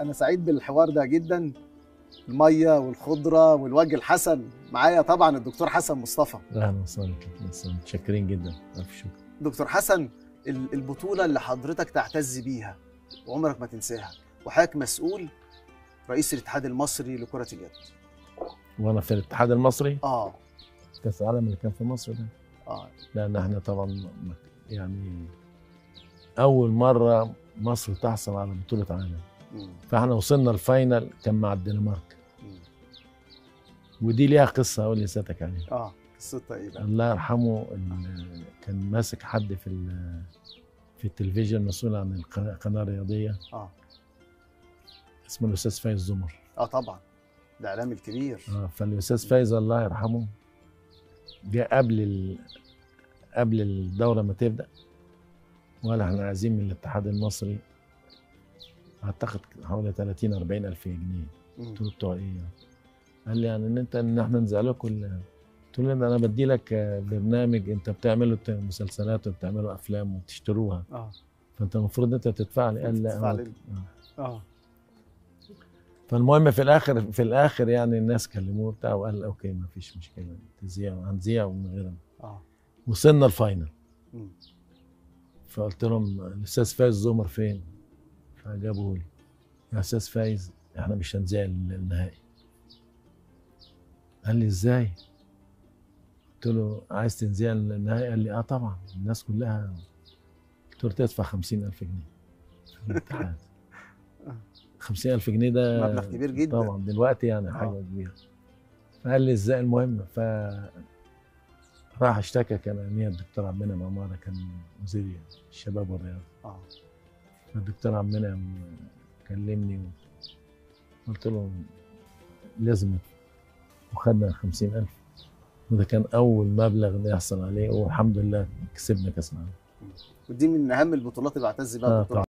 انا سعيد بالحوار ده جدا الميه والخضره والوجه الحسن معايا طبعا الدكتور حسن مصطفى اهلا وسهلا بس متشكرين جدا الف شكر دكتور حسن ال- البطوله اللي حضرتك تعتز بيها وعمرك ما تنساها وحضرتك مسؤول رئيس الاتحاد المصري لكره اليد وانا في الاتحاد المصري اه كاس العالم اللي كان في مصر ده اه لان احنا طبعا يعني اول مره مصر تحصل على بطوله عالم مم. فاحنا وصلنا الفاينل كان مع الدنمارك مم. ودي ليها قصه اقول لساتك عليها اه قصتها ايه بقى؟ الله يرحمه ال- كان ماسك حد في ال- في التلفزيون مسؤول عن القناه القناة الرياضيه اه اسمه الاستاذ فايز زمر اه طبعا الاعلام الكبير اه فالاستاذ فايز الله يرحمه جاء قبل ال... قبل الدوره ما تبدا وقال احنا عايزين من الاتحاد المصري اعتقد حوالي 30 40 الف جنيه مم. قلت له بتوع ايه قال لي يعني ان انت ان احنا ننزل لكم ال- قلت له ده انا بدي لك برنامج انت بتعمله ت- مسلسلات وبتعمله افلام وتشتروها اه فانت المفروض انت تدفع لي قال لا تدفع هو- لي. آه. اه فالمهم في الاخر في الاخر يعني الناس كلموه بتاع وقال اوكي ما فيش مشكله تذيع هنذيع ومن غير اه وصلنا الفاينل مم. فقلت لهم الاستاذ فايز زمر فين؟ فجابوه لي يا استاذ فايز احنا مش هنذيع النهائي قال لي ازاي؟ قلت له عايز تنذيع النهائي؟ قال لي اه طبعا الناس كلها قلت له تدفع 50000 جنيه في الاتحاد 50000 جنيه ده مبلغ كبير جدا. طبعا دلوقتي يعني آه. حاجه كبيره فقال لي ازاي المهم ف راح اشتكى كان امير الدكتور عبد المنعم عماره كان وزير الشباب والرياضه اه فالدكتور عبد المنعم كلمني قلت له لازم ندفع. وخدنا 50000 وده كان اول مبلغ نحصل عليه والحمد لله كسبنا كاس العالم ودي من اهم البطولات اللي بعتز بيها آه الدكتور